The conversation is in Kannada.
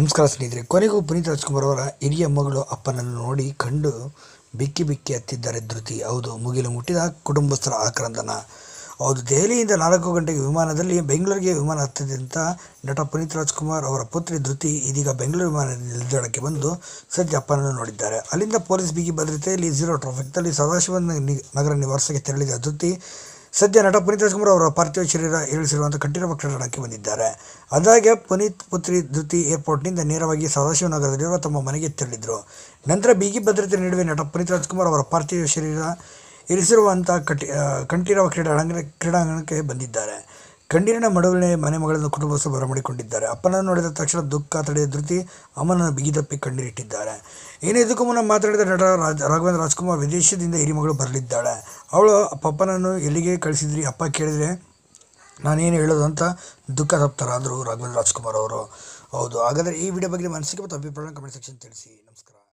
ನಮಸ್ಕಾರ ಸ್ನೇಹಿತರೆ ಕೊನೆಗೂ ಪುನೀತ್ ರಾಜ್ಕುಮಾರ್ ಅವರ ಹಿರಿಯ ಮಗಳು ಅಪ್ಪನನ್ನು ನೋಡಿ ಕಂಡು ಬಿಕ್ಕಿ ಬಿಕ್ಕಿ ಹತ್ತಿದ್ದಾರೆ ಧೃತಿ ಹೌದು ಮುಗಿಲು ಮುಟ್ಟಿದ ಕುಟುಂಬಸ್ಥರ ಆಕ್ರಂದನ ಹೌದು ದೆಹಲಿಯಿಂದ ನಾಲ್ಕು ಗಂಟೆಗೆ ವಿಮಾನದಲ್ಲಿ ಬೆಂಗಳೂರಿಗೆ ವಿಮಾನ ಹತ್ತಿದಂಥ ನಟ ಪುನೀತ್ ರಾಜ್ಕುಮಾರ್ ಅವರ ಪುತ್ರಿ ಧೃತಿ ಇದೀಗ ಬೆಂಗಳೂರು ವಿಮಾನ ನಿಲ್ದಾಣಕ್ಕೆ ಬಂದು ಸದ್ಯ ಅಪ್ಪನನ್ನು ನೋಡಿದ್ದಾರೆ ಅಲ್ಲಿಂದ ಪೊಲೀಸ್ ಬಿಗಿ ಭದ್ರತೆಯಲ್ಲಿ ಝೀರೋ ಟ್ರಾಫಿಕ್ನಲ್ಲಿ ಸದಾಶಿವನ ನಿ- ನಗರ ನಿವಾಸಕ್ಕೆ ತೆರಳಿದ ಧೃತಿ ಸದ್ಯ ನಟ ಪುನೀತ್ ರಾಜ್ಕುಮಾರ್ ಅವರ ಪಾರ್ಥಿವ ಶರೀರ ಇಳಿಸಿರುವಂಥ ಕಂಠೀರವ ಕಟ್ಟಡಕ್ಕೆ ಬಂದಿದ್ದಾರೆ ಅದಾಗೆ ಪುನೀತ್ ಪುತ್ರಿ ಧೃತಿ ಏರ್ಪೋರ್ಟ್ನಿಂದ ನೇರವಾಗಿ ಸದಾಶಿವನಗರದಲ್ಲಿರುವ ತಮ್ಮ ಮನೆಗೆ ತೆರಳಿದರು ನಂತರ ಬಿಗಿ ಭದ್ರತೆ ನಡುವೆ ನಟ ಪುನೀತ್ ರಾಜ್ಕುಮಾರ್ ಅವರ ಪಾರ್ಥಿವ ಶರೀರ ಇರಿಸಿರುವಂಥ ಕಟ್ಟಿ ಆ, ಕಂಠೀರವ ಕ್ರೀಡಾಂಗಣ ಕ್ರೀಡಾಂಗಣಕ್ಕೆ ಬಂದಿದ್ದಾರೆ ಕಂಡೀರಿನ ಮಡುವಿನ ಮನೆ ಮಗಳನ್ನು ಕುಟುಂಬಸ್ಥರು ಬರಮಾಡಿಕೊಂಡಿದ್ದಾರೆ ಅಪ್ಪನನ್ನು ನೋಡಿದ ತಕ್ಷಣ ದುಃಖ ತಡೆದ ಧೃತಿ ಅಮ್ಮನನ್ನು ಬಿಗಿದಪ್ಪಿ ಕಣ್ಣೀರಿಟ್ಟಿದ್ದಾರೆ ಇನ್ನು ಇದಕ್ಕೂ ಮುನ್ನ ಮಾತನಾಡಿದ ನಟ ರಾಜ್ ರಾಘವೇಂದ್ರ ರಾಜ್ಕುಮಾರ್ ವಿದೇಶದಿಂದ ಹಿರಿಮಗಳು ಬರಲಿದ್ದಾಳೆ ಅವಳು ಪಪ್ಪನನ್ನು ಎಲ್ಲಿಗೆ ಕಳಿಸಿದ್ರಿ ಅಪ್ಪ ಕೇಳಿದರೆ ನಾನೇನು ಹೇಳೋದು ಅಂತ ದುಃಖ ತಪ್ತರಾದರು ರಾಘವೇಂದ್ರ ರಾಜ್ಕುಮಾರ್ ಅವರು ಹೌದು ಹಾಗಾದರೆ ಈ ವಿಡಿಯೋ ಬಗ್ಗೆ ಮನಸ್ಸಿಗೆ ಮತ್ತು ಅಭಿಪ್ರಾಯ ಕಮೆಂಟ್ ಸೆಕ್ಷನ್ ತಿಳಿಸಿ ನಮಸ್ಕಾರ